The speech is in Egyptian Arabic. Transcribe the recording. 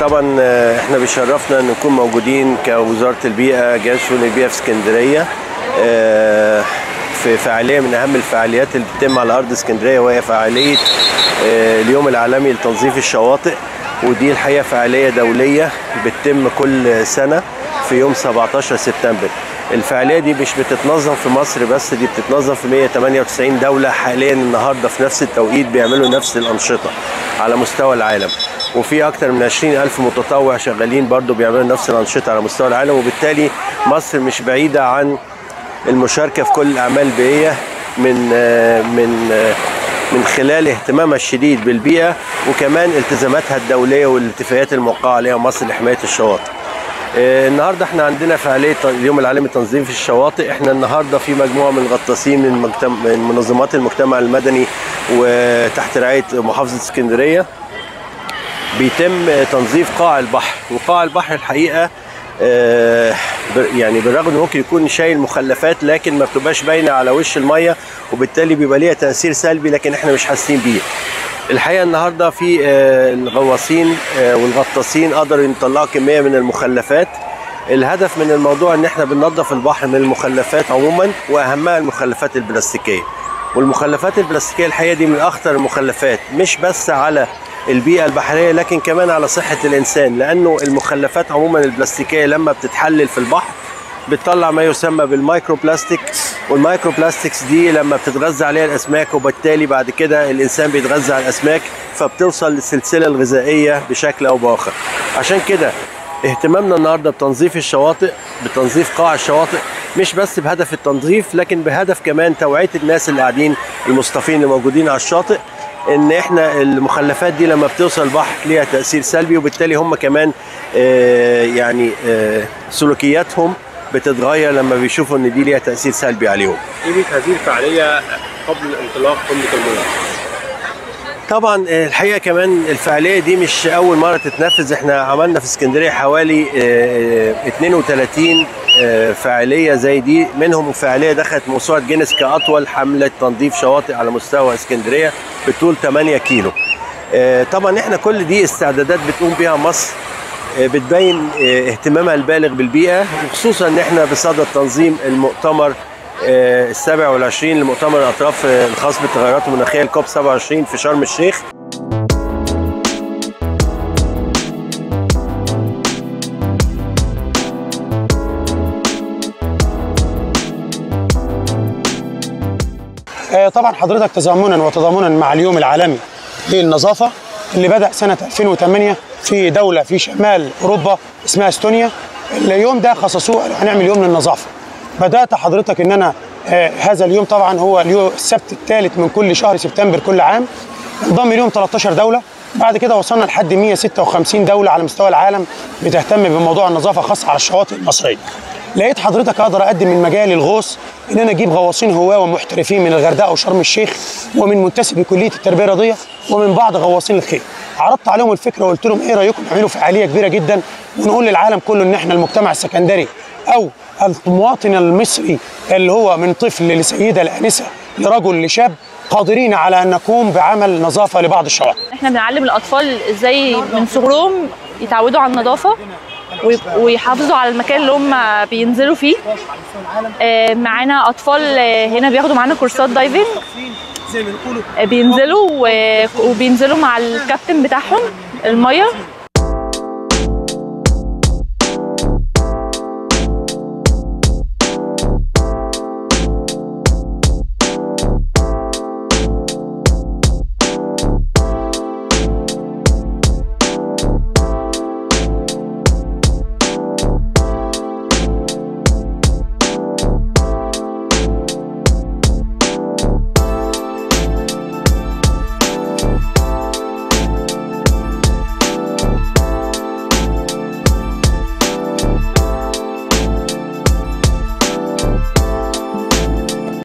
طبعا آه، احنا بيشرفنا ان نكون موجودين كوزاره البيئه جهاز شؤون البيئه في اسكندريه آه، في فعاليه من اهم الفعاليات اللي بتتم على ارض اسكندريه وهي فعاليه آه، اليوم العالمي لتنظيف الشواطئ ودي الحقيقه فعاليه دوليه بتتم كل سنه في يوم 17 سبتمبر الفعاليه دي مش بتتنظم في مصر بس دي بتتنظم في 198 دوله حاليا النهارده في نفس التوقيت بيعملوا نفس الانشطه على مستوى العالم وفي اكتر من 20 الف متطوع شغالين برضو بيعملوا نفس الانشطه على مستوى العالم وبالتالي مصر مش بعيده عن المشاركه في كل الاعمال البيئيه من آه، من آه، من خلال اهتمامها الشديد بالبيئه وكمان التزاماتها الدوليه والاتفاقيات الموقعه عليها مصر لحمايه الشواطئ. آه، النهارده احنا عندنا فعاليه اليوم العالمي لتنظيف الشواطئ، احنا النهارده في مجموعه من الغطاسين من مجتمع من منظمات المجتمع المدني وتحت رعايه محافظه اسكندريه بيتم تنظيف قاع البحر وقاع البحر الحقيقه آه، ب- يعني بالرغم انه ممكن يكون شايل مخلفات لكن ما بتبقاش باينه على وش الميه وبالتالي بيبقى ليها تاثير سلبي لكن احنا مش حاسين بيه. الحقيقه النهارده في آه، الغواصين آه، والغطاسين قدروا يطلعوا كميه من المخلفات الهدف من الموضوع ان احنا بننظف البحر من المخلفات عموما واهمها المخلفات البلاستيكيه والمخلفات البلاستيكيه الحقيقه دي من اخطر المخلفات مش بس على البيئه البحريه لكن كمان على صحه الانسان لانه المخلفات عموما البلاستيكيه لما بتتحلل في البحر بتطلع ما يسمى بالمايكرو بلاستيك والمايكرو بلاستيكس دي لما بتتغذى عليها الاسماك وبالتالي بعد كده الانسان بيتغذى على الاسماك فبتوصل للسلسله الغذائيه بشكل او باخر عشان كده اهتمامنا النهارده بتنظيف الشواطئ بتنظيف قاع الشواطئ مش بس بهدف التنظيف لكن بهدف كمان توعيه الناس اللي قاعدين المصطفين اللي موجودين على الشاطئ ان احنا المخلفات دي لما بتوصل البحر ليها تاثير سلبي وبالتالي هم كمان آه، يعني آه، سلوكياتهم بتتغير لما بيشوفوا ان دي ليها تاثير سلبي عليهم قيمة هذه الفعالية قبل انطلاق قمة المنى طبعا آه، الحقيقه كمان الفعاليه دي مش اول مره تتنفذ احنا عملنا في اسكندريه حوالي آه، 32 آه، فعاليه زي دي منهم فعاليه دخلت موسوعه جينيس كاطول حمله تنظيف شواطئ على مستوى اسكندريه بطول 8 كيلو آه، طبعا احنا كل دي استعدادات بتقوم بيها مصر آه، بتبين آه، اهتمامها البالغ بالبيئه وخصوصا ان احنا بصدد تنظيم المؤتمر آه، السابع والعشرين لمؤتمر الاطراف آه، الخاص بالتغيرات المناخيه الكوب 27 في شرم الشيخ آه، طبعا حضرتك تزامنا وتضامنا مع اليوم العالمي للنظافه اللي بدا سنه 2008 في دوله في شمال اوروبا اسمها استونيا اليوم ده خصصوه هنعمل يوم للنظافه بدات حضرتك ان انا آه، هذا اليوم طبعا هو اليوم السبت الثالث من كل شهر سبتمبر كل عام انضم اليوم 13 دوله بعد كده وصلنا لحد 156 دوله على مستوى العالم بتهتم بموضوع النظافه خاصه على الشواطئ المصريه لقيت حضرتك اقدر اقدم من مجال الغوص ان انا اجيب غواصين هواه ومحترفين من الغردقه وشرم الشيخ ومن منتسبي كليه التربيه الرياضيه ومن بعض غواصين الخيل عرضت عليهم الفكره وقلت لهم ايه رايكم نعملوا فعاليه كبيره جدا ونقول للعالم كله ان احنا المجتمع السكندري او المواطن المصري اللي هو من طفل لسيده لانسه لرجل لشاب قادرين على ان نقوم بعمل نظافه لبعض الشواطئ احنا بنعلم الاطفال ازاي من صغرهم يتعودوا على النظافه ويب- ويحافظوا على المكان اللي هم بينزلوا فيه آه، معانا اطفال آه، هنا بياخدوا معانا كورسات دايفنج آه، بينزلوا و- وبينزلوا مع الكابتن بتاعهم الميه